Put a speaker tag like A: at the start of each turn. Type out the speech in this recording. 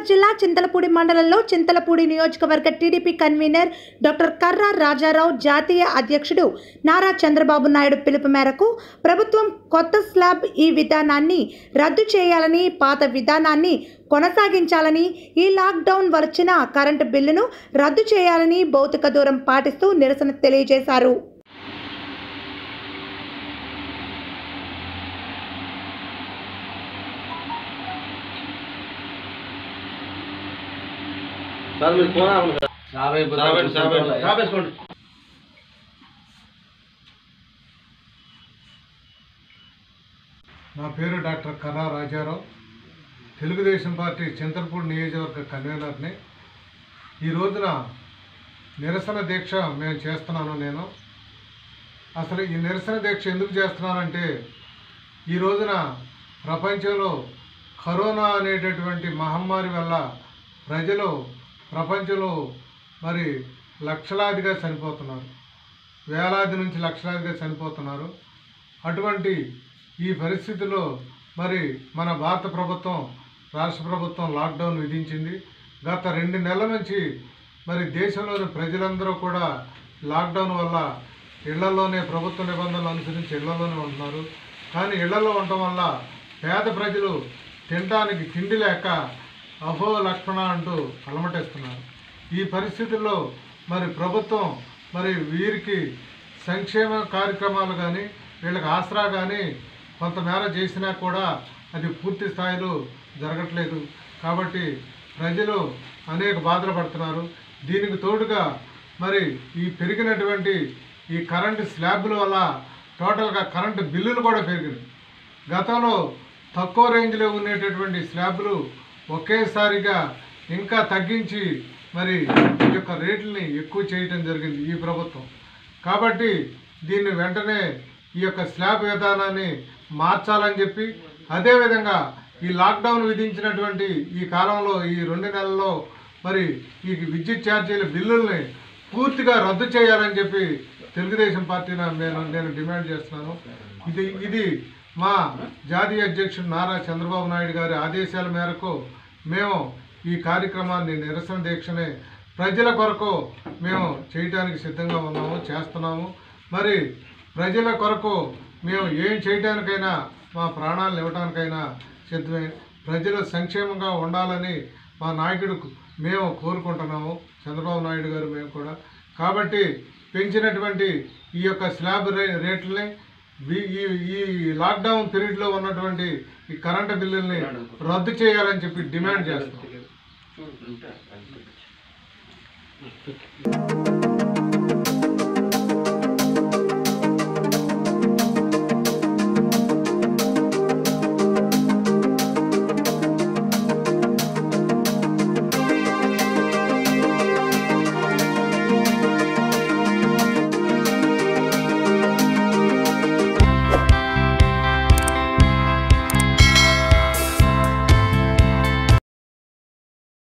A: జిల్లా చింతలపూడి మండలంలో చింతలపూడి నియోజకవర్గ TDP convener doctor Karra Rajarao జాతీయ అధ్యక్షుడు నారా చంద్రబాబు నాయుడు పిలుపు మేరకు ప్రభుత్వం కొత్త స్లాబ్ ఈ విధానాన్ని రద్దు చేయాలని పాత విధానాన్ని కొనసాగించాలని ఈ లాక్డౌన్ వచ్చిన కరెంటు బిల్లును రద్దు చేయాలని భౌతిక దూరం పాటిస్తూ నిరసన తెలియజేశారు
B: సార్ మీరు ఫోన్ ఆపండి సార్
C: యాభై
B: సాబెట్ సాబెట్ సాబేసుకోండి
D: నా పేరు డాక్టర్ కర్రా రాజారావు తెలుగుదేశం పార్టీ చింతలపూడి నియోజకవర్గ కన్వీనర్ని ఈ రోజున నిరసన దీక్ష మేము చేస్తున్నాను నేను అసలు ఈ నిరసన దీక్ష ఎందుకు చేస్తున్నానంటే ఈ రోజున ప్రపంచంలో కరోనా అనేటటువంటి మహమ్మారి వల్ల ప్రజలు ప్రపంచంలో మరి లక్షలాదిగా చనిపోతున్నారు వేలాది నుంచి లక్షలాదిగా చనిపోతున్నారు అటువంటి ఈ పరిస్థితిలో మరి మన భారత ప్రభుత్వం రాష్ట్ర ప్రభుత్వం లాక్డౌన్ విధించింది గత రెండు నెలల నుంచి మరి దేశంలోని ప్రజలందరూ కూడా లాక్డౌన్ వల్ల ఇళ్లలోనే ప్రభుత్వ నిబంధనలు అనుసరించి ఇళ్లలోనే ఉంటున్నారు కానీ ఇళ్లలో ఉండటం వల్ల పేద ప్రజలు తినడానికి తిండి లేక అహో లక్ష్మణ అంటూ అలమటేస్తున్నారు ఈ పరిస్థితుల్లో మరి ప్రభుత్వం మరి వీరికి సంక్షేమ కార్యక్రమాలు కానీ వీళ్ళకి ఆసరా కానీ కొంతమేర చేసినా కూడా అది పూర్తి స్థాయిలో జరగట్లేదు కాబట్టి ప్రజలు అనేక బాధలు పడుతున్నారు దీనికి తోడుగా మరి ఈ పెరిగినటువంటి ఈ కరెంటు స్లాబ్ల వల్ల టోటల్గా కరెంటు బిల్లులు కూడా పెరిగినాయి గతంలో తక్కువ రేంజ్లో ఉండేటటువంటి స్లాబ్లు ఒకేసారిగా ఇంకా తగ్గించి మరి ఈ యొక్క రేట్లని ఎక్కువ చేయటం జరిగింది ఈ ప్రభుత్వం కాబట్టి దీన్ని వెంటనే ఈ యొక్క స్లాబ్ విధానాన్ని మార్చాలని చెప్పి అదేవిధంగా ఈ లాక్డౌన్ విధించినటువంటి ఈ కాలంలో ఈ రెండు నెలల్లో మరి ఈ విద్యుత్ ఛార్జీల బిల్లుల్ని పూర్తిగా రద్దు చేయాలని చెప్పి తెలుగుదేశం పార్టీ నేను నేను డిమాండ్ చేస్తున్నాను ఇది ఇది మా జాతీయ అధ్యక్షుడు నారా చంద్రబాబు నాయుడు గారి ఆదేశాల మేరకు మేము ఈ కార్యక్రమాన్ని నిరసన దీక్షని ప్రజల కొరకు మేము చేయడానికి సిద్ధంగా ఉన్నాము చేస్తున్నాము మరి ప్రజల కొరకు మేము ఏం చేయడానికైనా మా ప్రాణాలను ఇవ్వడానికైనా సిద్ధమే ప్రజలు సంక్షేమంగా ఉండాలని మా నాయకుడు మేము కోరుకుంటున్నాము చంద్రబాబు నాయుడు గారు మేము కూడా కాబట్టి పెంచినటువంటి ఈ యొక్క స్లాబ్ రే రేట్లని ఈ- ఈ ఈ లాక్డౌన్ పీరియడ్లో ఉన్నటువంటి ఈ కరెంటు బిల్లుల్ని రద్దు చేయాలని చెప్పి డిమాండ్ చేస్తున్నాం